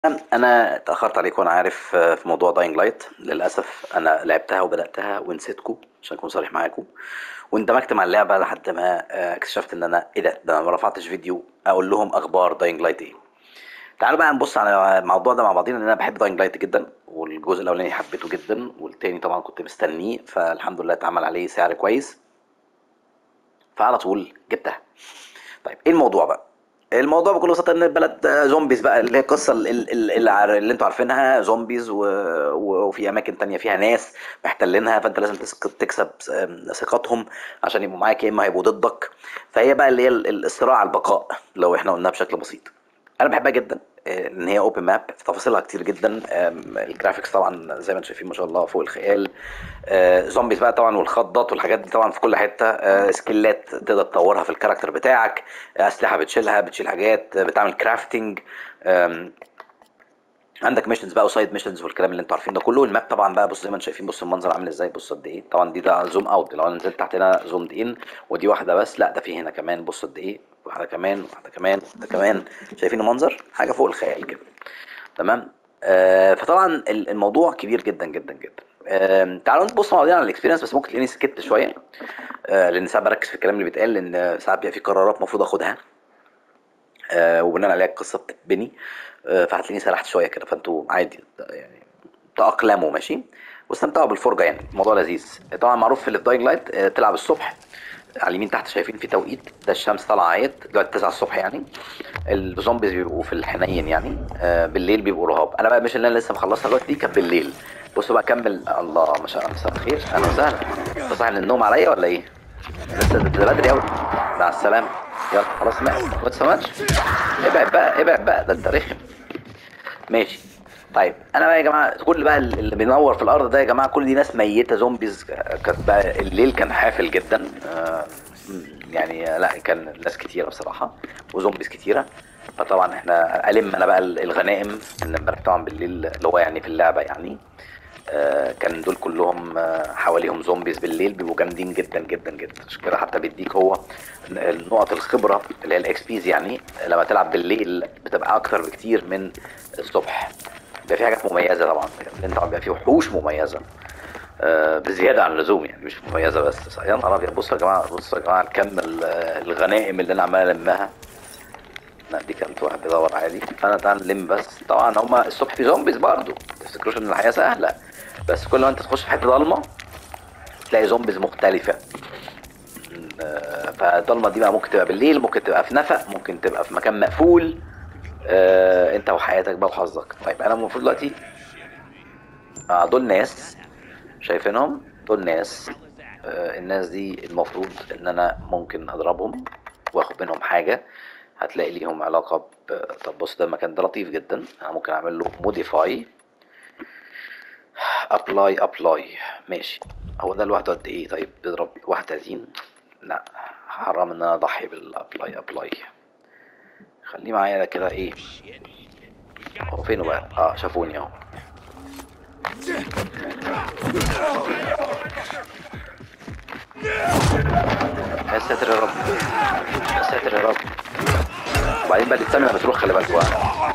انا اتاخرت عليكم انا عارف آه، في موضوع داينج لايت للاسف انا لعبتها وبداتها ونسيتكم عشان اكون صريح معاكم واندمجت مع اللعبه لحد ما آه، اكتشفت ان انا ايه ده ده انا ما رفعتش فيديو اقول لهم اخبار داينج لايت ايه تعالوا بقى نبص على الموضوع ده مع بعضينا لان انا بحب داينج لايت جدا والجزء الاولاني حبيته جدا والتاني طبعا كنت مستنيه فالحمد لله اتعمل عليه سعر كويس فعلى طول جبتها طيب ايه الموضوع بقى الموضوع بكل بساطه ان البلد زومبيز بقى اللي هي القصه ال- ال- ال- اللي, عار- اللي انتوا عارفينها زومبيز و... و- وفي اماكن تانية فيها ناس محتلينها فانت لازم تسك- تكسب س- ثقتهم عشان يبقوا معاك يا اما هيبقوا ضدك فهي بقى اللي هي ال- ال- الصراع على البقاء لو احنا قلناها بشكل بسيط انا بحبها جدا آه، ان هي اوبن ماب تفاصيلها كتير جدا آم، الجرافيكس طبعا زي ما انتم شايفين ما شاء الله فوق الخيال آه، زومبيز بقى طبعا والخضات والحاجات دي طبعا في كل حته آه، سكيلات تقدر تطورها في الكاركتر بتاعك آه، اسلحه بتشيلها بتشيل حاجات آه، بتعمل كرافتنج عندك ميشنز بقى وسايد ميشنز والكلام اللي انتوا عارفين ده كله الماب طبعا بقى بص زي ما انتم شايفين بص المنظر عامل ازاي بص قد ايه طبعا دي ده زوم اوت لو انا نزلت تحت هنا زومد ان ودي واحده بس لا ده في هنا كمان بص قد ايه واحده كمان واحده كمان واحده كمان شايفين المنظر حاجه فوق الخيال كده تمام آه فطبعا ال- الموضوع كبير جدا جدا جدا آه تعالوا نبص مع بعضنا على الاكسبيرينس بس ممكن تلاقيني سكت شويه آه لان ساعات بركز في الكلام اللي بيتقال لان ساعات بيبقى في قرارات المفروض اخدها آه وبناء عليها القصه بتتبني آه فهتلاقيني سرحت شويه كده فانتوا عادي يعني تأقلموا ماشي واستمتعوا بالفرجه يعني الموضوع لذيذ طبعا معروف في الداينج لايت آه تلعب الصبح على اليمين تحت شايفين في توقيت ده الشمس طالعه اهيت دلوقتي 9 الصبح يعني الزومبيز بيبقوا في الحنين يعني آه بالليل بيبقوا رهاب انا بقى مش اللي انا لسه مخلصها دلوقتي دي كانت بالليل بصوا بقى كمل الله ما شاء الله مساء الخير اهلا وسهلا انت صاحي من النوم عليا ولا ايه؟ لسه ده ده بدري قوي مع السلامه يلا خلاص ما ما سمعتش ابعد بقى ابعد بقى ده انت رخم ماشي طيب انا بقى يا جماعه كل بقى اللي بينور في الارض ده يا جماعه كل دي ناس ميته زومبيز كانت بقى الليل كان حافل جدا آه، يعني لا كان ناس كتيره بصراحه وزومبيز كتيره فطبعا احنا الم انا بقى الغنائم ان امبارح طبعا بالليل اللي هو يعني في اللعبه يعني آه، كان دول كلهم آه، حواليهم زومبيز بالليل بيبقوا جامدين جدا جدا جدا عشان كده حتى بيديك هو نقط الخبره اللي هي الاكس بيز يعني لما تلعب بالليل بتبقى اكتر بكتير من الصبح بيبقى في حاجات مميزه طبعا لان طبعا بيبقى في وحوش مميزه آه، بزياده عن اللزوم يعني مش مميزه بس يا نهار ابيض بصوا يا جماعه بصوا يا جماعه الكم ال- الغنائم اللي انا عمال المها لا دي كانت واحد بيدور عادي فانا تعال نلم بس طبعا هما الصبح في زومبيز برضه ما تفتكروش ان الحياه سهله بس كل ما انت تخش في حته ضلمه تلاقي زومبيز مختلفه آه، فالضلمه دي بقى ممكن تبقى بالليل ممكن تبقى في نفق ممكن تبقى في مكان مقفول آه، انت وحياتك بقى وحظك طيب انا المفروض دلوقتي آه، دول ناس شايفينهم دول ناس آه، الناس دي المفروض ان انا ممكن اضربهم واخد منهم حاجه هتلاقي ليهم علاقه ب... طب بص ده المكان ده لطيف جدا انا ممكن اعمل له موديفاي ابلاي ابلاي ماشي هو ده لوحده قد ايه طيب بيضرب 31 لا حرام ان انا اضحي بالابلاي ابلاي خليه معايا ده كده ايه هو فينه بقى اه شافوني اهو يا ساتر يا رب يا ساتر يا رب وبعدين بقى الستامينا بتروح خلي بالك بقى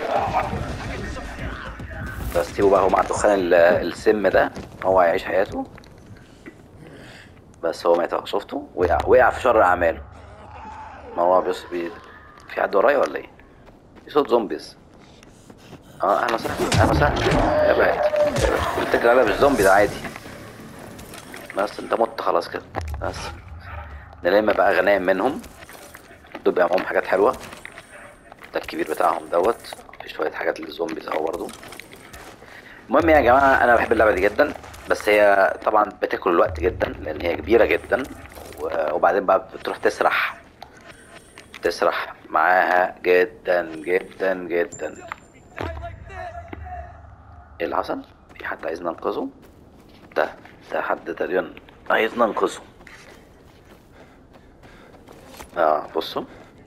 بس سيبه بقى هو مع دخان ال- السم ده هو هيعيش حياته بس هو مات اهو شفته وقع وقع في شر اعماله ما هو بص بي... في حد ورايا ولا ايه؟ في صوت زومبيز اه اهلا وسهلا اهلا وسهلا ابعد ابعد بتجري عليا بالزومبي ده عادي بس انت مت خلاص كده بس نلم بقى غنائم منهم دول بيبقى معاهم حاجات حلوه ده الكبير بتاعهم دوت في شويه حاجات للزومبيز اهو برضه المهم يا جماعه انا بحب اللعبه دي جدا بس هي طبعا بتاكل الوقت جدا لان هي كبيره جدا و- وبعدين بقى بتروح تسرح تسرح معاها جدا جدا جدا ايه اللي حصل؟ في حد عايز ننقذه؟ ده ده حد تقريبا عايز ننقذه اه بصوا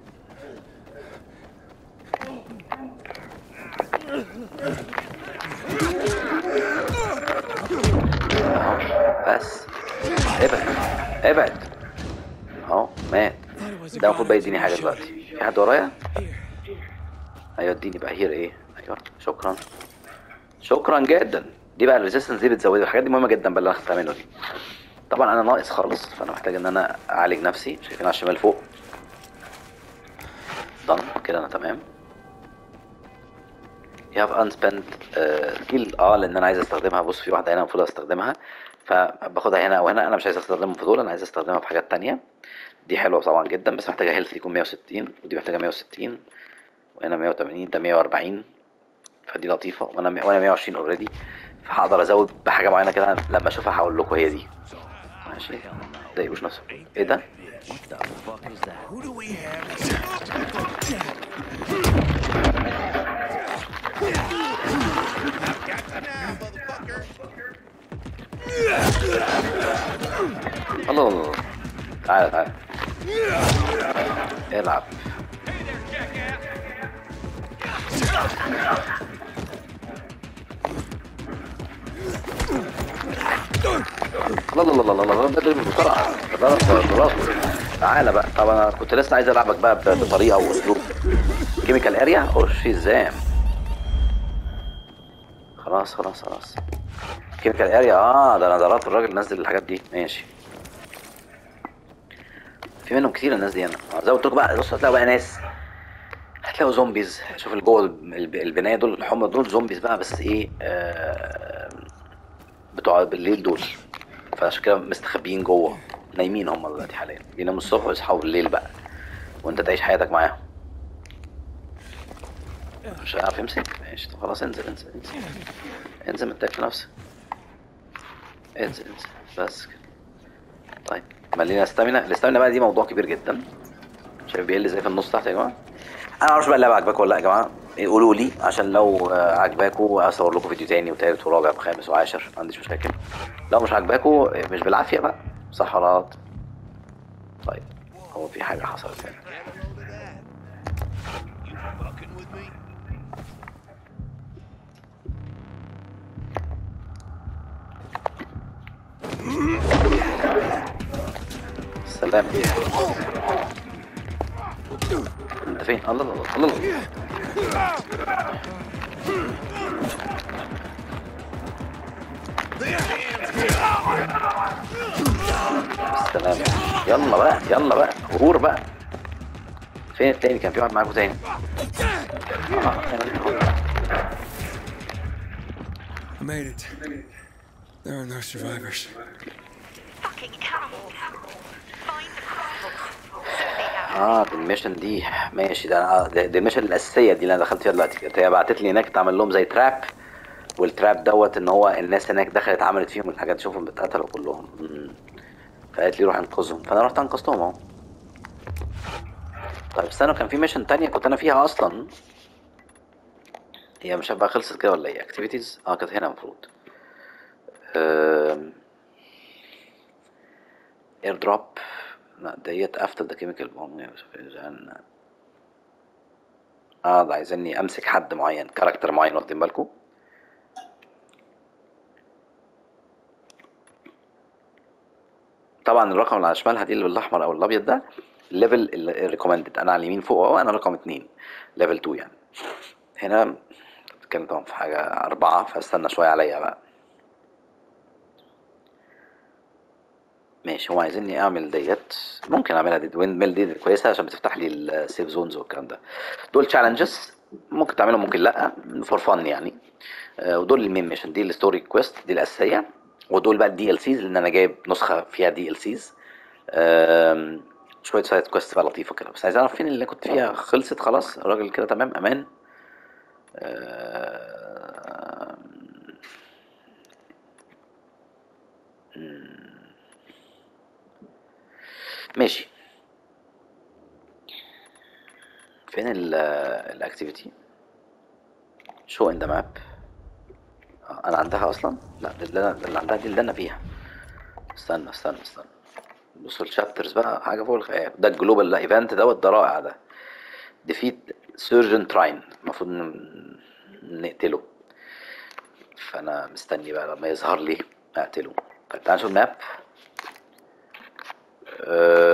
اهو بس ابعد ابعد اهو مات ده المفروض بقى يديني حاجه دلوقتي في حد ورايا ايوه اديني بقى هير ايه يو شكرا شكرا جدا دي بقى الريزيستنس دي بتزودها الحاجات دي مهمه جدا بقى اللي انا خدتها منه دي طبعا انا ناقص خالص فانا محتاج ان انا اعالج نفسي شايفين على الشمال فوق ضن كده انا تمام you have unspent سكيل اه لان انا عايز استخدمها بص في واحده هنا المفروض استخدمها فباخدها هنا او هنا انا مش عايز استخدمها في دول انا عايز استخدمها في حاجات تانية دي حلوه طبعا جدا بس محتاجه هيلث يكون 160 ودي محتاجه 160 وهنا 180 ده 140 فدي لطيفه وانا وانا 120 اوريدي فهقدر ازود بحاجه معينه كده لما اشوفها هقول لكم هي دي ماشي ما تضايقوش نفسكم ايه ده What the fuck is that? Who do we have? I've got you now, motherfucker. الله الله الله. تعالى تعالى العب لا لا لا لا لا لا لا لا بسرعة خلاص خلاص تعالى بقى طب انا كنت لسه عايز العبك بقى ب- بطريقة واسلوب كيميكال اريا او شيزام خلاص خلاص خلاص كيميكال اريا اه ده انا ضربت الراجل نزل الحاجات دي ماشي في منهم كتير الناس دي هنا آه، زي ما قلت لكم بقى بص هتلاقوا بقى ناس هتلاقوا زومبيز شوف اللي جوه الب- البنايه دول الحمر دول زومبيز بقى بس ايه آه بتوع بالليل دول فعشان كده مستخبيين جوه نايمين هم دلوقتي حاليا بيناموا الصبح ويصحوا بالليل بقى وانت تعيش حياتك معاهم مش هيعرف يمسك ماشي طب خلاص انزل انزل انزل انزل ما تتعبش نفسك انزل انزل بس كده طيب ملينا استامينا الاستامينا بقى دي موضوع كبير جدا شايف بيقل ازاي في النص تحت يا جماعه انا معرفش بقى اللعبه عجباكم ولا لا يا جماعه قولوا لي عشان لو آه، عجباكم اصور لكم فيديو تاني وتالت ورابع وخامس وعاشر ما عنديش مشاكل لو مش عجباكم آه، مش بالعافيه بقى صح ولا غلط طيب هو في حاجه حصلت هنا Have a load of that. You fucking with me? سلام انت فين الله الله الله الله سلام يلا بقى يلا بقى غرور بقى فين التاني كان في واحد معاكم تاني آه، I made it. There are no survivors. Fucking animals. Find the crumble. اه دي الميشن دي ماشي ده آه، دي دي الميشن الاساسيه دي اللي انا دخلت فيها دلوقتي كانت هي بعتت لي هناك تعمل لهم زي تراب والتراب دوت ان هو الناس هناك دخلت عملت فيهم الحاجات دي شوفهم اتقتلوا كلهم مم. فقالت لي روح انقذهم فانا رحت انقذتهم اهو طيب استنوا كان في ميشن تانية كنت انا فيها اصلا هي مش هبقى خلصت كده ولا ايه اكتيفيتيز اه كانت هنا المفروض اير دروب لا ديت افتر ذا كيميكال بوم اه ده عايزيني امسك حد معين كاركتر معين واخدين بالكم طبعا الرقم اللي على شمالها دي اللي بالاحمر او الابيض ده الليفل الريكومندد انا على اليمين فوق اهو انا رقم اتنين ليفل 2 يعني هنا بتتكلم طبعا في حاجه اربعه فاستنى شويه عليا بقى ماشي هو عايزيني اعمل ديت ممكن اعملها دي ويند ميل دي كويسه عشان بتفتح لي السيف زونز والكلام ده دول تشالنجز ممكن تعملهم ممكن لا فور فن يعني آه، ودول المين ميشن دي الستوري كويست دي الاساسيه ودول بقى الدي ال سيز لان انا جايب نسخه فيها دي ال سيز شويه سايد كويست بقى لطيفه كده بس عايز اعرف فين اللي كنت فيها خلصت خلاص الراجل كده تمام امان آه، ماشي فين ال الاكتيفيتي شو ان ذا ماب انا عندها اصلا لا ده اللي أنا- اللي عندها دي اللي انا فيها استنى استنى استنى بصوا الشابترز بقى حاجه فوق الخيال ده الجلوبال ايفنت دوت ده رائع ده ديفيت سيرجن تراين المفروض ن- نقتله فانا مستني بقى لما يظهر لي اقتله طيب تعالى نشوف الماب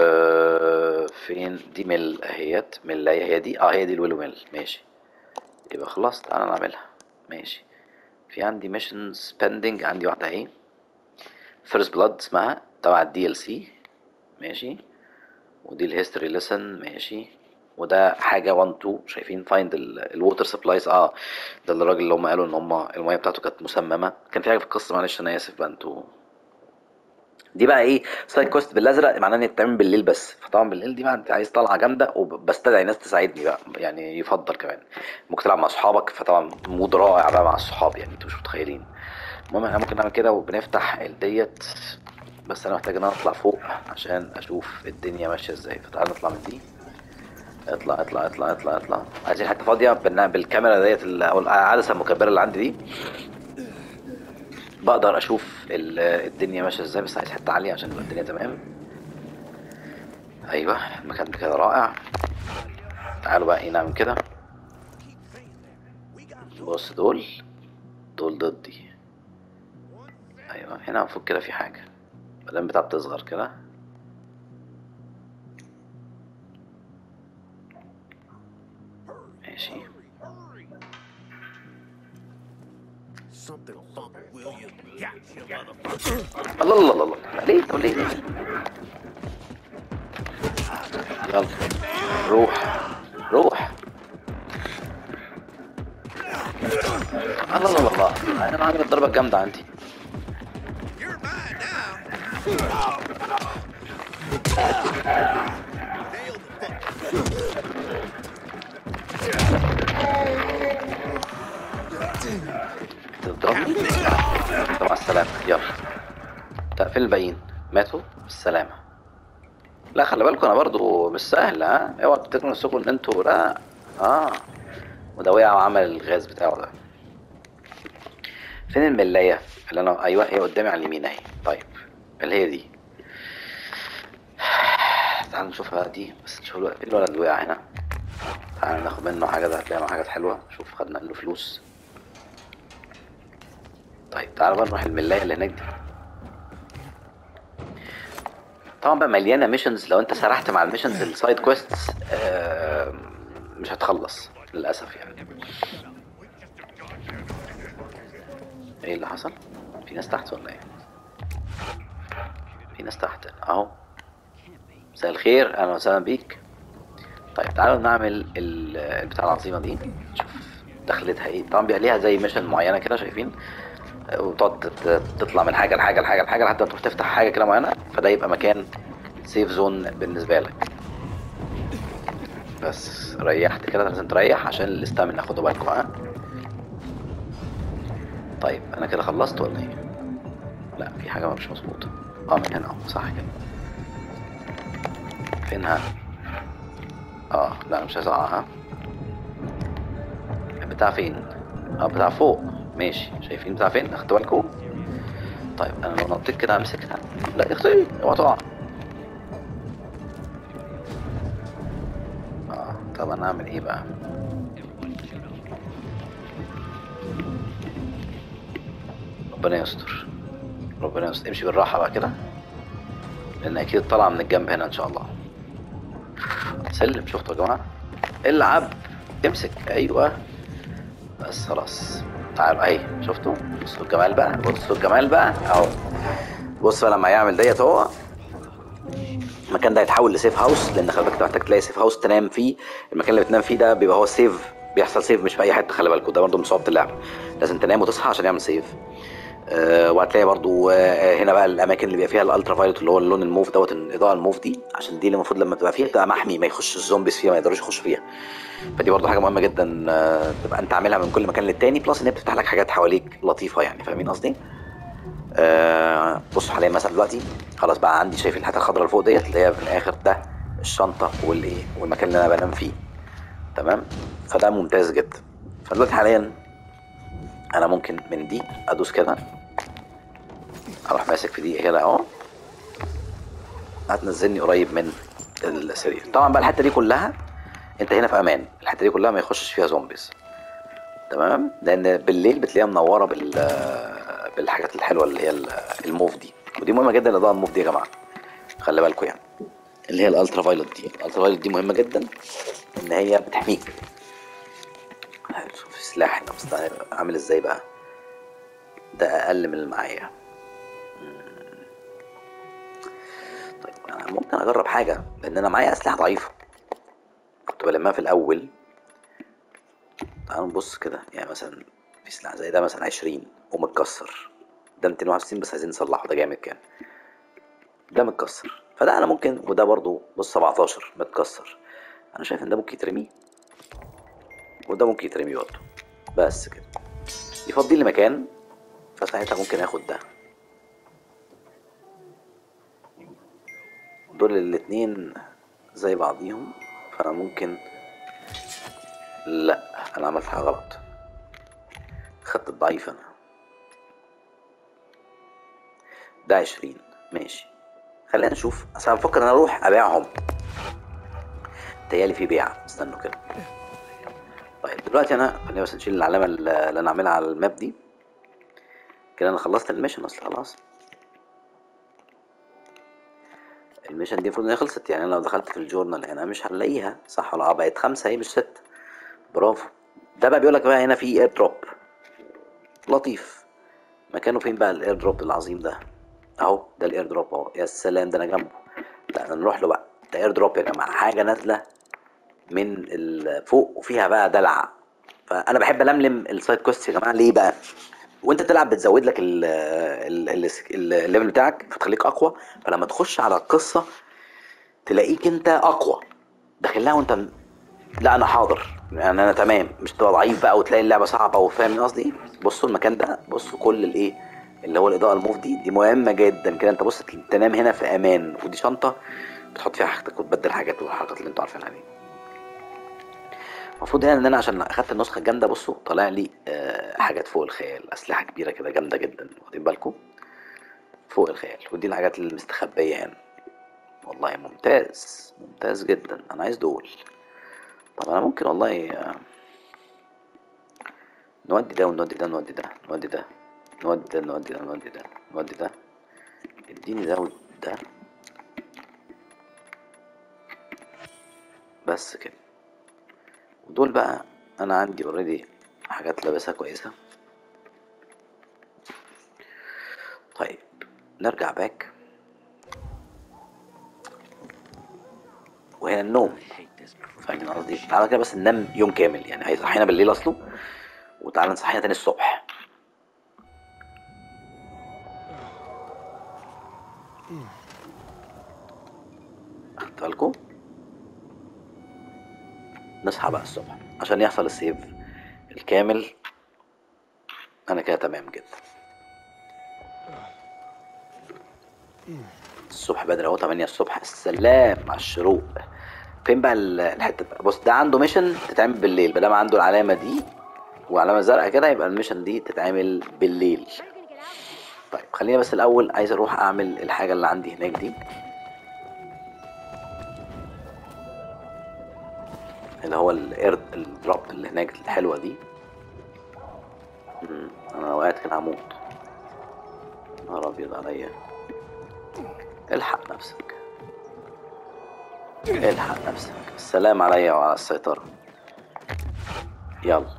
أه فين دي ميل اهيت ميل هي دي اه هي دي الويلو ميل ماشي يبقى خلاص تعالى نعملها ماشي في عندي ميشنز بيندنج عندي واحدة اهي فيرست بلاد اسمها تبع الدي ال سي ماشي ودي الهيستوري ليسن ماشي وده حاجة 1 2 شايفين فايند الووتر سبلايز اه ده الراجل اللي هم قالوا ان هم المية بتاعته كانت مسممة كان في حاجة في القصة معلش انا اسف بقى انتوا دي بقى ايه سايد كويست بالازرق معناه ان هي بتتعمل بالليل بس فطبعا بالليل دي بقى انت عايز طلعه جامده وبستدعي ناس تساعدني بقى يعني يفضل كمان ممكن تلعب مع اصحابك فطبعا مود رائع بقى مع الصحاب يعني انتوا مش متخيلين المهم احنا ممكن نعمل كده وبنفتح الديت بس انا محتاج ان انا اطلع فوق عشان اشوف الدنيا ماشيه ازاي فتعال نطلع من دي اطلع اطلع اطلع اطلع اطلع عايزين حته فاضيه بالنا- بالكاميرا ديت ال- او العدسه المكبره اللي عندي دي بقدر اشوف ال- الدنيا ماشيه ازاي بس عايز حته عاليه عشان تبقى الدنيا تمام ايوه المكان ده كده رائع تعالوا بقى ايه نعمل كده بص دول دول ضدي ايوه هنا المفروض كده في حاجه بعدين بتاع بتصغر كده ماشي Something funk William. Gotcha, motherfucker. الله الله الله الله ليه طب ليه يلا روح روح الله الله الله الله انا عامل الضربه الجامده عندي You're mine now. Nailed the fucker. تضربني طب مع السلامه يلا طب فين الباقيين ماتوا بالسلامه لا خلي بالكم انا برضو مش سهل ها اوعوا تفتكروا نفسكم ان انتوا لا اه وده وقع وعمل الغاز بتاعه ده فين الملاية اللي انا ايوه هي قدامي على اليمين اهي طيب اللي هي دي تعالوا نشوفها دي بس نشوف الولد فين الولد اللي وقع هنا تعالوا ناخد منه حاجة ده هتلاقي معاه حاجات حلوة شوف خدنا منه فلوس طيب تعالوا بقى نروح الملاية اللي هناك دي طبعا بقى مليانة ميشنز لو انت سرحت مع الميشنز السايد كويستس مش هتخلص للأسف يعني ايه اللي حصل؟ في ناس تحت ولا ايه؟ في ناس تحت اهو مساء الخير اهلا وسهلا بيك طيب تعالوا نعمل ال- البتاع العظيمة دي نشوف دخلتها ايه طبعا بيبقى ليها زي ميشن معينة كده شايفين آه، وتقعد تت- تطلع من حاجة لحاجة لحاجة لحاجة لحد ما تروح تفتح حاجة كده معينة فده يبقى مكان سيف زون بالنسبة لك بس ريحت كده لازم تريح عشان الاستامينا خدوا بالكم ها طيب انا كده خلصت ولا ايه لا في حاجة مش مظبوطة اه من هنا اهو صح كده فينها اه لا مش عايز اقعها بتاع فين اه بتاع فوق ماشي شايفين بتاع فين اخدوا بالكم طيب انا لو نطيت كده امسكها لا يا اختي اوعى تقع اه طب انا اعمل ايه بقى ربنا يستر ربنا يستر امشي بالراحة بقى كده لان اكيد طالعة من الجنب هنا ان شاء الله سلم شفتوا يا جماعة العب امسك ايوه بس خلاص تعالوا اهي شفتوا بصوا الجمال بقى بصوا الجمال بقى اهو بص بقى لما يعمل ديت هو المكان ده هيتحول لسيف هاوس لان خلي بالك أنت محتاج تلاقي سيف هاوس تنام فيه المكان اللي بتنام فيه ده بيبقى هو سيف بيحصل سيف مش في اي حته خلي بالكوا ده برضه من صعوبه اللعبه لازم تنام وتصحى عشان يعمل سيف آه وهتلاقي برضو آه هنا بقى الاماكن اللي بيبقى فيها الالترا فايلوت اللي هو اللون الموف دوت الاضاءه الموف دي عشان دي اللي المفروض لما تبقى فيها تبقى محمي ما يخش الزومبيز فيها ما يقدروش يخشوا فيها فدي برضو حاجه مهمه جدا آه تبقى انت عاملها من كل مكان للتاني بلس ان هي بتفتح لك حاجات حواليك لطيفه يعني فاهمين قصدي؟ آه بصوا حاليا مثلا دلوقتي خلاص بقى عندي شايف الحته الخضراء اللي فوق ديت اللي هي في الاخر ده الشنطه والايه والمكان اللي انا بنام فيه تمام فده ممتاز جدا فدلوقتي حاليا انا ممكن من دي ادوس كده اروح ماسك في دي كده اهو هتنزلني قريب من السرير طبعا بقى الحته دي كلها انت هنا في امان الحته دي كلها ما يخشش فيها زومبيز تمام لان بالليل بتلاقيها منوره بال بالحاجات الحلوه اللي هي ال- الموف دي ودي مهمه جدا الاضاءه الموف دي يا جماعه خلي بالكم يعني اللي هي الالترا فايلوت دي الالترا فايلوت دي مهمه جدا ان هي بتحميك شوف السلاح هنا بس ده عامل ازاي بقى ده اقل من اللي معايا مم. طيب انا ممكن اجرب حاجه لان انا معايا اسلحه ضعيفه كنت بلمها في الاول تعالوا نبص كده يعني مثلا في سلاح زي ده مثلا 20 ومتكسر ده 261 بس عايزين نصلحه ده جامد كان ده متكسر فده انا ممكن وده برضو بص 17 متكسر انا شايف ان ده ممكن يترمي وده ممكن يترمي برضه بس كده يفضي لي مكان فساعتها ممكن اخد ده دول الاتنين زي بعضيهم فانا ممكن لا انا عملت حاجه غلط خدت الضعيف انا ده عشرين ماشي خلينا نشوف اصل انا بفكر ان انا اروح ابيعهم تهيألي في بيع استنوا كده طيب دلوقتي انا خلينا بس نشيل العلامه اللي انا عاملها على الماب دي كده انا خلصت الميشن اصل خلاص الميشن دي المفروض ان هي خلصت يعني انا لو دخلت في الجورنال هنا مش هنلاقيها صح ولا اه بقت خمسة اهي مش ست برافو ده بقى بيقولك بقى هنا في اير دروب لطيف مكانه فين بقى الاير دروب العظيم ده اهو ده الاير دروب اهو يا سلام ده انا جنبه لا انا نروح له بقى ده اير دروب يا جماعه حاجه نازله من ال- فوق وفيها بقى دلع فانا بحب الملم السايد كويست يا جماعه ليه بقى وانت تلعب بتزود لك ال- ال- ال- الليفل بتاعك فتخليك اقوى فلما تخش على القصه تلاقيك انت اقوى داخل لها وانت م- لا انا حاضر يعني انا تمام مش تبقى ضعيف بقى وتلاقي اللعبه صعبه وفاهم قصدي ايه بصوا المكان ده بصوا كل الايه اللي هو الاضاءه الموف دي دي مهمه جدا كده انت بص تنام هنا في امان ودي شنطه بتحط فيها حاجتك وتبدل حاجات والحركات اللي انتوا عارفينها دي المفروض هنا ان انا عشان اخدت النسخه الجامده بصوا طالع لي آه، حاجات فوق الخيال اسلحه كبيره كده جامده جدا واخدين بالكم فوق الخيال ودي الحاجات المستخبيه هنا والله ممتاز ممتاز جدا انا عايز دول طب انا ممكن والله آه، نودي ده ونودي ده نودي ده نودي ده نودي ده نودي ده نودي ده نودي ده اديني ده وده بس كده ودول بقى انا عندي اوريدي حاجات لابسها كويسة طيب نرجع باك وهنا النوم فاهمين قصدي تعالى كده بس ننام يوم كامل يعني هيصحينا بالليل اصله وتعالى نصحينا تاني الصبح خدت بالكم نصحى بقى الصبح عشان يحصل السيف الكامل انا كده تمام جدا الصبح بدري اهو 8 الصبح السلام على الشروق فين بقى ال- الحته بقى بص ده عنده ميشن تتعمل بالليل بدل ما عنده العلامه دي وعلامه زرقاء كده يبقى الميشن دي تتعمل بالليل طيب خلينا بس الاول عايز اروح اعمل الحاجه اللي عندي هناك دي اللي هو الاير الدروب اللي هناك الحلوه دي مم، انا لو قاعد كده هموت نهار ابيض عليا الحق نفسك الحق نفسك السلام عليا وعلى السيطرة يلا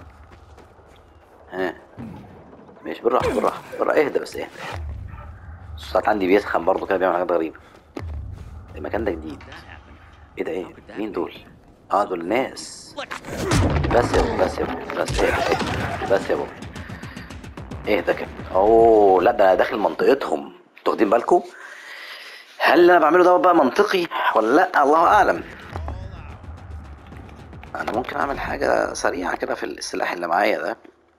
ها مش بالراحة بالراحة بالراحة اهدى بس اهدى الصوت عندي بيسخن برضه كده بيعمل حاجات غريبة المكان ده جديد ايه ده ايه مين دول اه دول ناس بس يا بابا بس يا بابا بس اهدى اهدى بس يا بابا اهدى كده اوه لا ده انا داخل منطقتهم انتوا واخدين بالكم هل اللي انا بعمله ده بقى منطقي ولا لا الله اعلم انا ممكن اعمل حاجه سريعه كده في السلاح اللي معايا ده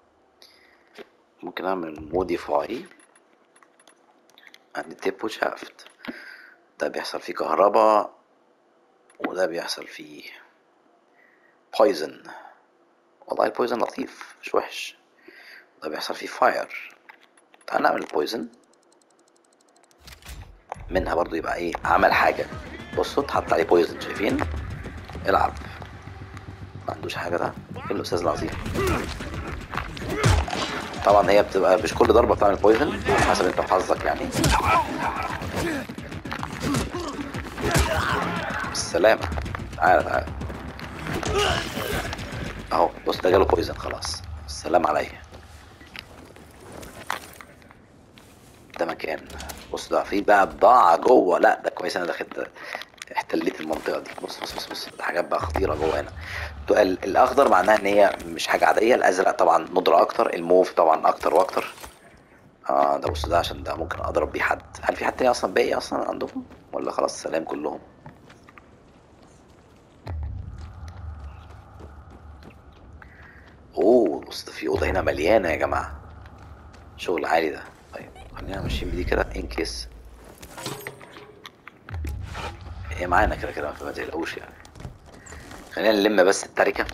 ممكن اعمل موديفاي عندي تيب وشافت ده بيحصل فيه كهرباء وده بيحصل فيه بويزن والله البويزن لطيف مش وحش ده بيحصل فيه فاير تعال نعمل البويزن منها برضو يبقى ايه عمل حاجة بصوا اتحط عليه بويزن شايفين العب ما عندوش حاجة ده فين الأستاذ العظيم طبعا هي بتبقى مش كل ضربة بتعمل بويزن حسب انت وحظك يعني السلامة تعالى تعالى اهو بص ده جاله بويزن خلاص السلام عليا ده مكان بص ده في بقى بضاعة جوه لا ده كويس انا دخلت احتليت المنطقة دي بص بص بص بص ده حاجات بقى خطيرة جوه هنا تو- ال- الاخضر معناها ان هي مش حاجة عادية الازرق طبعا ندرة اكتر الموف طبعا اكتر واكتر اه ده بص ده عشان ده ممكن اضرب بيه حد هل في حد تاني اصلا باقي اصلا عندكم ولا خلاص سلام كلهم اوه بص ده في اوضه هنا مليانه يا جماعه شغل عالي ده طيب خلينا ماشيين بدي كده ان كيس هي معانا كده كده فما تقلقوش يعني خلينا نلم بس التركه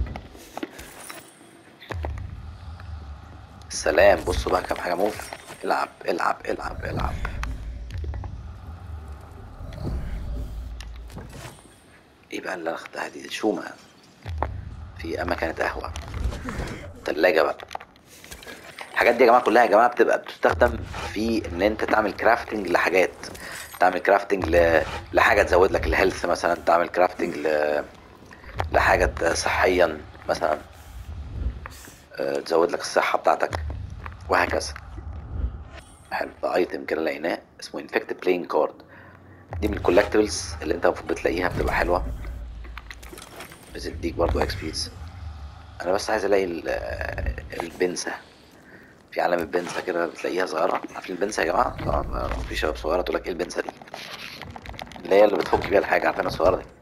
سلام بصوا بقى كام حاجه موف العب العب العب العب ايه بقى اللي انا خدتها دي شومة في اما كانت قهوه تلاجة بقى الحاجات دي يا جماعه كلها يا جماعه بتبقى بتستخدم في ان انت تعمل كرافتنج لحاجات تعمل كرافتنج ل... لحاجه تزود لك الهيلث مثلا تعمل كرافتنج ل... لحاجه صحيا مثلا آه، تزود لك الصحه بتاعتك وهكذا حلو ده ايتم كده لقيناه اسمه انفكت بلاين كارد دي من الكولكتبلز اللي انت المفروض بتلاقيها بتبقى حلوه بتديك برضو اكسبيرينس انا بس عايز الاقي ال- البنسة في علامة بنسة كده بتلاقيها صغيرة عارفين البنسة يا جماعة؟ طبعا ما- في شباب صغيرة تقول لك ايه البنسة دي؟ اللي هي اللي بتفك بيها الحاجة عارفين الصغيرة دي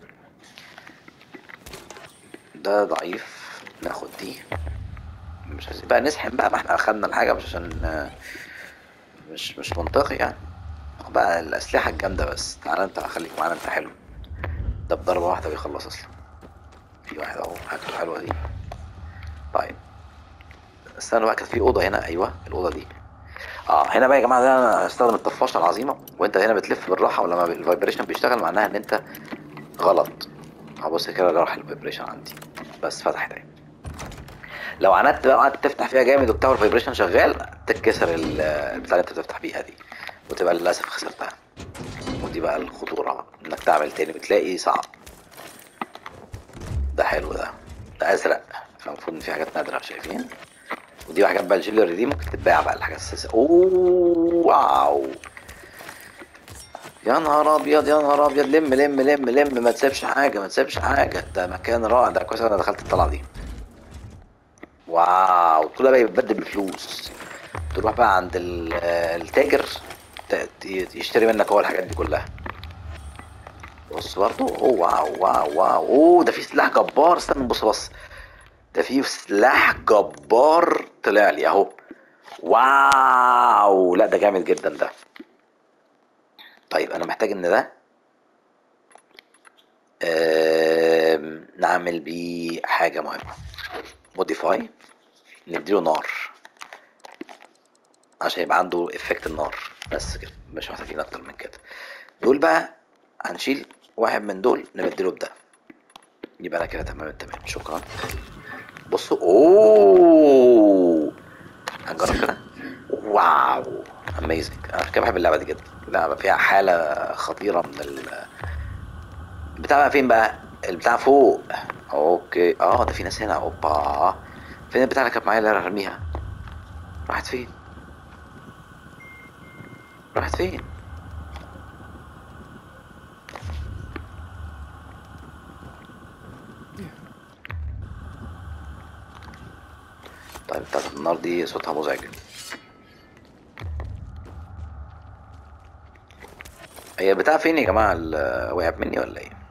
ده ضعيف ناخد دي مش عايزين بقى نسحب بقى ما احنا اخدنا الحاجة مش عشان آه، مش مش منطقي يعني ناخد بقى الأسلحة الجامدة بس تعالى انت خليك معانا انت حلو ده بضربة واحدة بيخلص أصلا في واحد اهو حاجته حلوة دي طيب استنى بقى كانت في اوضه هنا ايوه الاوضه دي اه هنا بقى يا جماعه ده انا استخدم الطفاشه العظيمه وانت هنا بتلف بالراحه ولما الفايبريشن بيشتغل معناها ان انت غلط هبص كده راح الفايبريشن عندي بس فتحت اهي لو عندت بقى قعدت تفتح فيها جامد وبتاع الفايبريشن شغال تتكسر ال- البتاع اللي انت بتفتح بيها دي وتبقى للاسف خسرتها ودي بقى الخطوره بقى انك تعمل تاني بتلاقي صعب ده حلو ده ده ازرق فالمفروض ان في حاجات نادره شايفين ودي حاجات بقى الجيلري دي ممكن تتباع بقى الحاجات الاساسيه اوه واو يا نهار ابيض يا نهار ابيض لم لم لم لم ما تسيبش حاجه ما تسيبش حاجه ده مكان رائع ده كويس انا دخلت الطلعه دي واو كل ده بقى يتبدل بفلوس تروح بقى عند ال- التاجر ت- ت- يشتري منك هو الحاجات دي كلها بص برضو اوه واو واو واو اوه ده في سلاح جبار استنى بص بص ده في سلاح جبار طلع لي اهو واو لا ده جامد جدا ده طيب انا محتاج ان ده آم، نعمل بيه حاجة مهمة موديفاي نديله نار عشان يبقى عنده افكت النار بس كده مش محتاجين اكتر من كده دول بقى هنشيل واحد من دول نبدله بده يبقى انا كده تمام تمام شكرا بصوا اوه هنجرب كده واو اميزنج انا كده بحب اللعبه دي جدا لعبه فيها حاله خطيره من ال بتاع بقى فين بقى البتاع فوق اوكي اه ده في ناس هنا اوبا فين البتاع اللي كانت معايا اللي أنا رميها راحت فين راحت فين طيب بتاعت النار دي صوتها مزعج هي بتاع فين يا جماعة ال- وقعت مني ولا ايه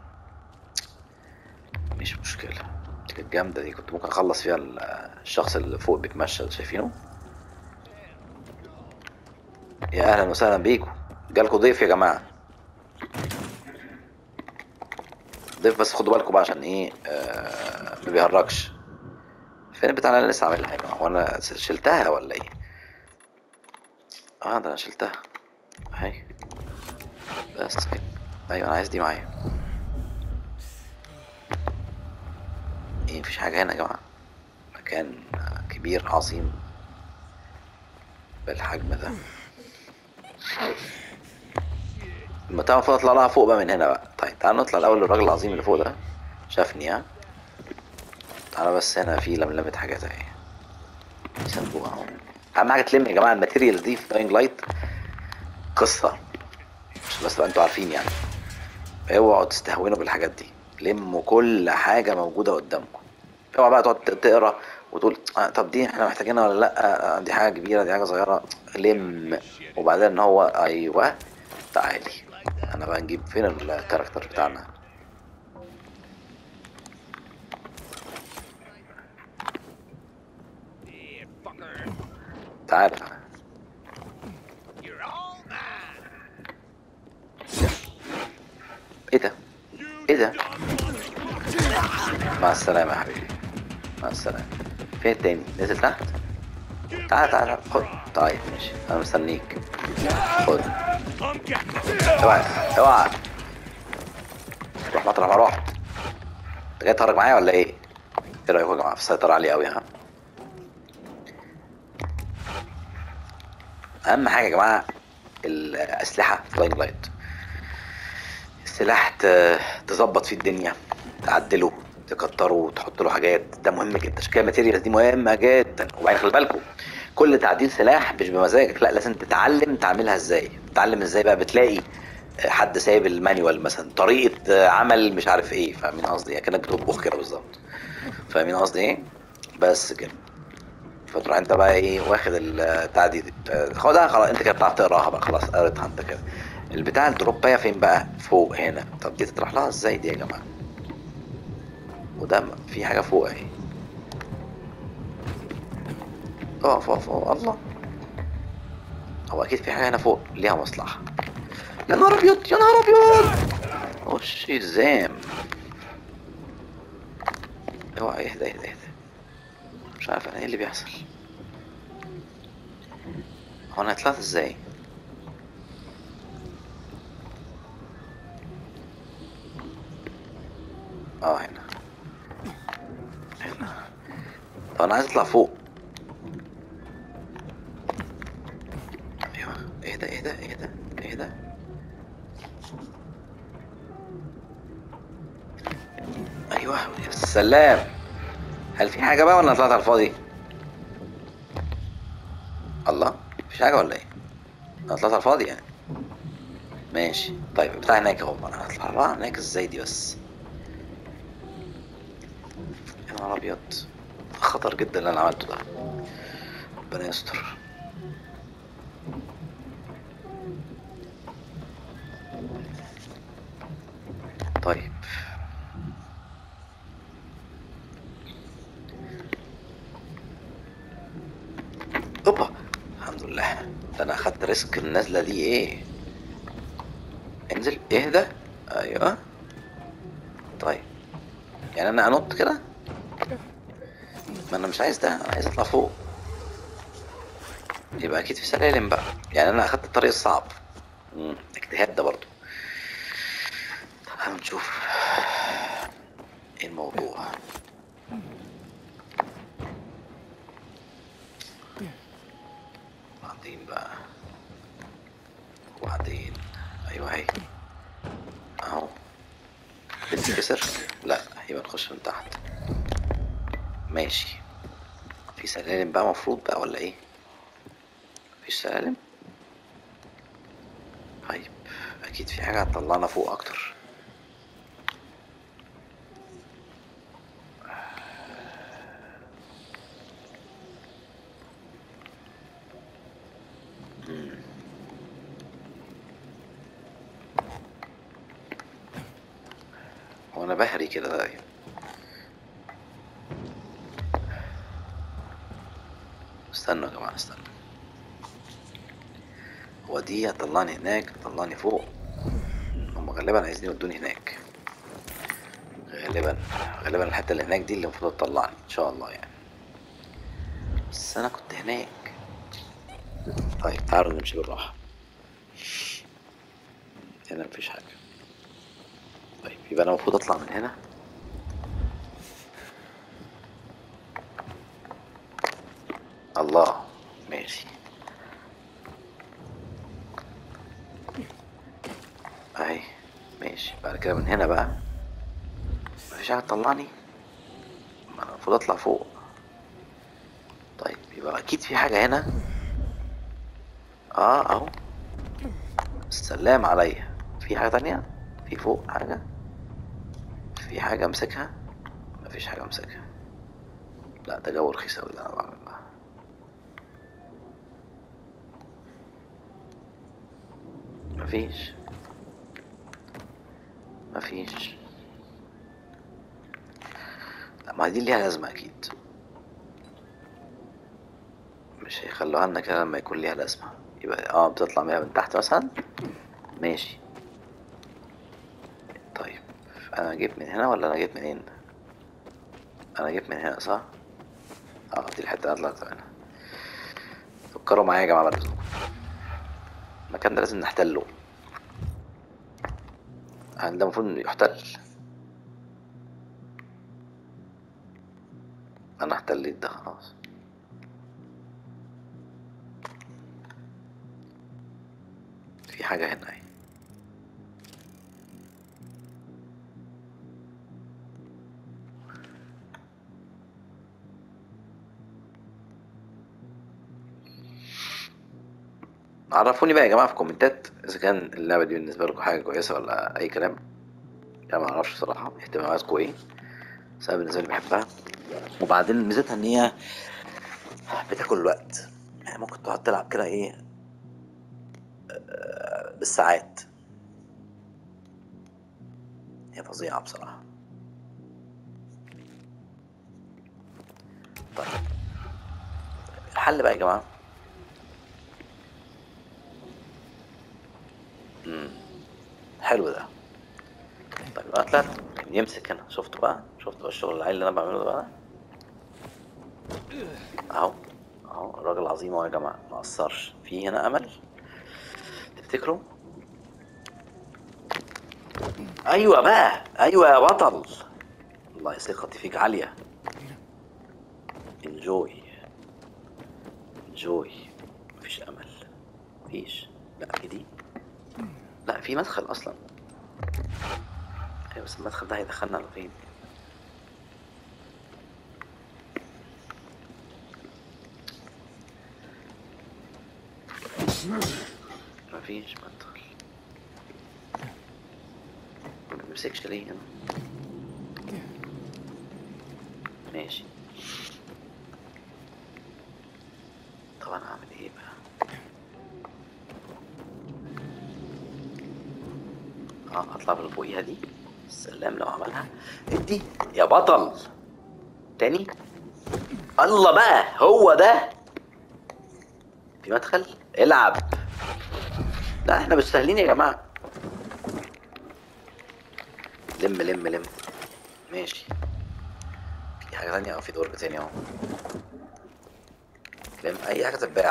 مش مشكلة دي كانت جامدة دي كنت ممكن اخلص فيها ال- الشخص اللي فوق بيتمشى ده شايفينه يا اهلا وسهلا بيكم جالكوا ضيف يا جماعة ضيف بس خدوا بالكم بقى عشان ايه آه ما بيهرجش فين البتاع اللي انا لسه عاملها يا جماعة هو انا شلتها ولا ايه اه ده انا شلتها اهي بس كده ايوه انا عايز دي معايا ايه مفيش حاجة هنا يا جماعة مكان كبير عظيم بالحجم ده المتاع المفروض اطلع لها فوق بقى من هنا بقى طيب تعالوا نطلع الاول للراجل العظيم اللي فوق ده شافني ها انا بس هنا في لملمة حاجات اهي صندوق اهو اهم حاجه تلم يا جماعه الماتيريال دي في داينج لايت قصه مش بس تبقى انتوا عارفين يعني اوعوا تستهونوا بالحاجات دي لموا كل حاجه موجوده قدامكم اوعى بقى تقعد تقرا وتقول آه طب دي احنا محتاجينها ولا لا آه دي حاجه كبيره دي حاجه صغيره لم وبعدين ان هو ايوه تعالي انا بقى نجيب فين الكاركتر بتاعنا تعالى تعالى You're all mine. ايه ده ايه ده مع السلامة يا حبيبي مع السلامة فين التاني نزل تحت تعال تعال خد طيب ماشي انا مستنيك خد اوعى اوعى روح مطرح ما رحت انت جاي تهرج معايا ولا ايه؟ ايه رايكم يا جماعه في السيطرة عليه قوي ها؟ اهم حاجة يا جماعة الاسلحة في لاين لايت السلاح ت- تظبط فيه الدنيا تعدله تكتره تحط له حاجات ده مهم جدا عشان كده الماتيريالز دي مهمه جدا وبعدين خلي بالكم كل تعديل سلاح مش بمزاجك لا لازم تتعلم تعملها ازاي تتعلم ازاي بقى بتلاقي حد سايب المانيوال مثلا طريقه عمل مش عارف ايه فاهمين قصدي يعني كانك بتطبخ كده بالظبط فاهمين قصدي ايه بس كده فتروح انت بقى ايه واخد التعديل خدها خلاص انت كده بتعرف تقراها بقى خلاص قريتها انت كده البتاع الدروبايه فين بقى فوق هنا طب دي تطرح لها ازاي دي يا جماعه وده م- في حاجه فوق اهي اقف اقف اقف الله هو اكيد في حاجه هنا فوق ليها مصلحه يا نهار ابيض يا نهار ابيض وش الزام اوعى اهدى اهدى اهدى مش عارف انا ايه اللي بيحصل هو انا طلعت ازاي اه هنا هنا طب انا عايز اطلع فوق ايوه ايه ده ايه ده ايه ده ايه ده ايوه يا سلام هل في حاجه بقى ولا أنا طلعت على الفاضي الله مفيش حاجه ولا ايه انا طلعت على الفاضي يعني ماشي طيب بتاع هناك اهو انا هطلع بقى هناك ازاي دي بس يا نهار ابيض خطر جدا اللي انا عملته ده ربنا يستر طيب اوبا الحمد لله ده انا اخدت ريسك النزله دي ايه انزل اهدى ايوه طيب يعني انا انط كده ما انا مش عايز ده انا عايز اطلع فوق يبقى اكيد في سلالم بقى يعني انا اخدت الطريق الصعب مم، اجتهاد ده برضو تعالوا نشوف ايه الموضوع بعدين بقى وبعدين ايوه اهي اهو بتتكسر لا يبقى نخش من تحت ماشي في سلالم بقى مفروض بقى ولا ايه مفيش سلالم طيب اكيد في حاجه هتطلعنا فوق اكتر مم. هو انا بهري كده دايما استنوا يا جماعه استنوا هو دي هتطلعني هناك هتطلعني فوق هم غالبا عايزين يودوني هناك غالبا غالبا الحته اللي هناك دي اللي المفروض تطلعني ان شاء الله يعني بس انا كنت هناك طيب تعالوا نمشي بالراحه هنا مفيش حاجه طيب يبقى انا المفروض اطلع من هنا الله ماشي اهي ماشي بعد كده من هنا بقى مفيش حاجه تطلعني ما انا المفروض المفروض اطلع فوق طيب يبقى اكيد في حاجة هنا اه اهو السلام عليا في حاجة تانية في فوق حاجة في حاجة امسكها مفيش حاجة امسكها لا ده جو رخيص اوي اللي انا بعمله ده. مفيش مفيش لا ما دي ليها لازمة أكيد مش هيخلوها لنا كده لما يكون ليها لازمة يبقى اه بتطلع بيها من تحت مثلا ماشي طيب أنا جيت من هنا ولا أنا جيت منين؟ أنا جيت من هنا صح؟ اه دي الحتة اللي أنا طلعت منها فكروا معايا يا جماعة بعد إذنكم المكان ده لازم نحتله يعني ده المفروض إنه يحتل انا احتليت ده خلاص في حاجة هنا اهي عرفوني بقى يا جماعة في الكومنتات إذا كان اللعبة دي بالنسبة لكم حاجة كويسة ولا أي كلام أنا معرفش صراحة اهتماماتكم إيه بس أنا بالنسبة لي بحبها وبعدين ميزتها إن هي بتاكل الوقت يعني ممكن تقعد تلعب كده إيه آه، بالساعات هي فظيعة بصراحة طيب الحل بقى يا جماعة مم. حلو ده طيب انا طلعت يمسك هنا شفتوا بقى شفتوا بقى الشغل العالي اللي انا بعمله ده بقى اهو اهو الراجل عظيم اهو يا جماعه ما قصرش في هنا امل تفتكروا ايوه بقى ايوه يا بطل والله ثقتي فيك عاليه انجوي انجوي مفيش امل مفيش لا في دي لا في مدخل اصلا ايوه بس المدخل ده هيدخلنا على فين مفيش مدخل ما بيمسكش ليه هنا ماشي طب انا اعمل ايه بقى اه اطلع بالفوقيها دي السلام لو عملها ادي يا بطل تاني الله بقى هو ده في مدخل العب لا احنا مستاهلين يا جماعه لم لم لم ماشي في حاجه تانية اه في دور تاني اهو لم اي حاجه تتباع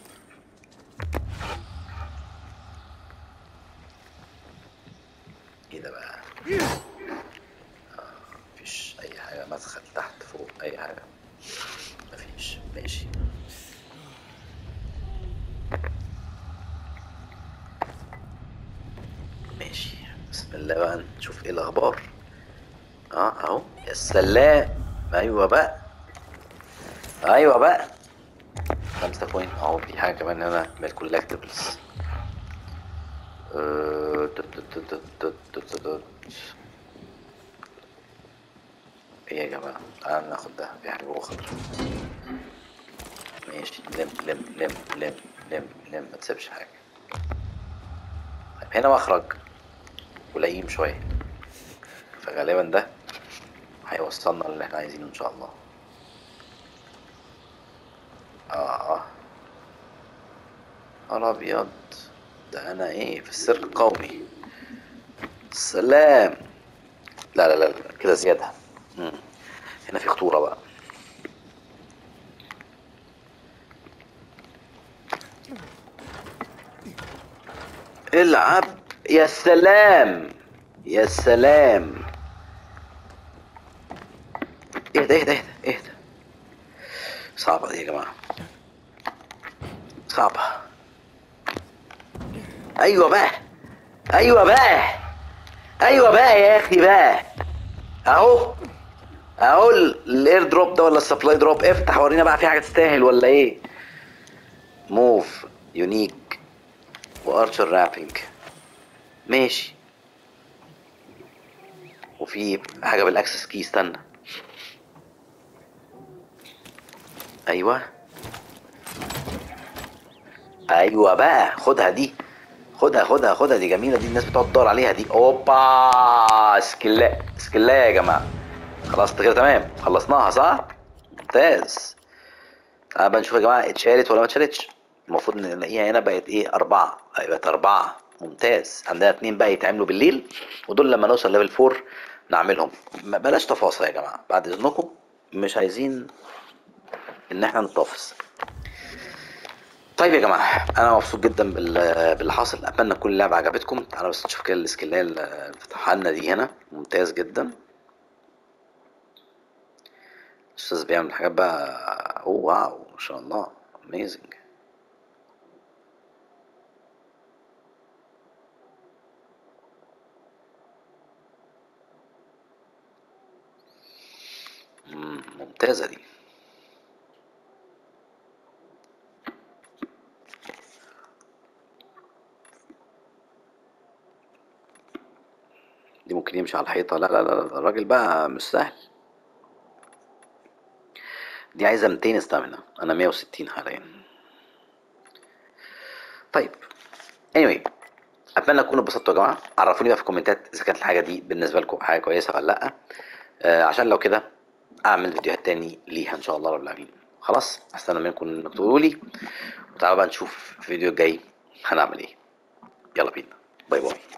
ايه ده بقى آه، مفيش اي حاجه مدخل تحت فوق اي حاجه مفيش ماشي ماشي بسم الله بقى نشوف ايه الاخبار اه اهو يا سلام ايوه بقى ايوه بقى خمسة بوينت اهو في حاجة كمان هنا من الكولكتبلز آه، تت- تت- تت- تت- تت- تت- ايه يا جماعة تعالى ناخد ده في حاجة جوه خضرا ماشي لم لم لم لم لم لم ما تسيبش حاجة طيب هنا مخرج ولئيم شوية فغالبا ده هيوصلنا للي احنا عايزينه ان شاء الله اه نهار ابيض ده انا ايه في السيرك القومي سلام لا لا لا لا كده زيادة مم. هنا في خطورة بقى العب يا سلام يا سلام اهدى اهدى اهدى اهدى صعبة دي يا جماعة صعبة ايوه بقى ايوه بقى ايوه بقى يا اخي بقى اهو اقول الاير دروب ده ولا السبلاي دروب افتح ورينا بقى في حاجه تستاهل ولا ايه موف يونيك وارشر رابينج ماشي وفي حاجه بالاكسس كي استنى ايوه ايوه بقى خدها دي خدها خدها خدها دي جميله دي الناس بتقعد تدور عليها دي اوبا سكلاء سكلاء يا جماعه خلاص كده تمام خلصناها صح ممتاز تعالى بقى نشوف يا جماعه اتشالت ولا ما اتشالتش المفروض نلاقيها هنا بقت ايه أربعة أيوة بقت أربعة ممتاز عندنا اتنين بقى يتعملوا بالليل ودول لما نوصل ليفل فور نعملهم ما- بلاش تفاصيل يا جماعة بعد إذنكم مش عايزين إن احنا نتفص طيب يا جماعة أنا مبسوط جدا بال- باللي حاصل أتمنى تكون اللعبة عجبتكم تعالوا بس نشوف كده السكيلات اللي فتحها لنا دي هنا ممتاز جدا الأستاذ بيعمل حاجات بقى أوه واو ما شاء الله اميزنج ممتازة دي دي ممكن يمشي على الحيطة لا لا لا لا، الراجل بقى مش سهل دي عايزة 200 استامينا أنا 160 حاليا طيب anyway أتمنى تكونوا اتبسطتوا يا جماعة عرفوني بقى في الكومنتات إذا كانت الحاجة دي بالنسبة لكم حاجة كويسة ولا لأ آه عشان لو كده أعمل فيديوهات تاني ليها إن شاء الله رب العالمين خلاص أستنى منكم إنكم تقولوا لي وتعالوا بقى نشوف الفيديو الجاي هنعمل إيه يلا بينا باي باي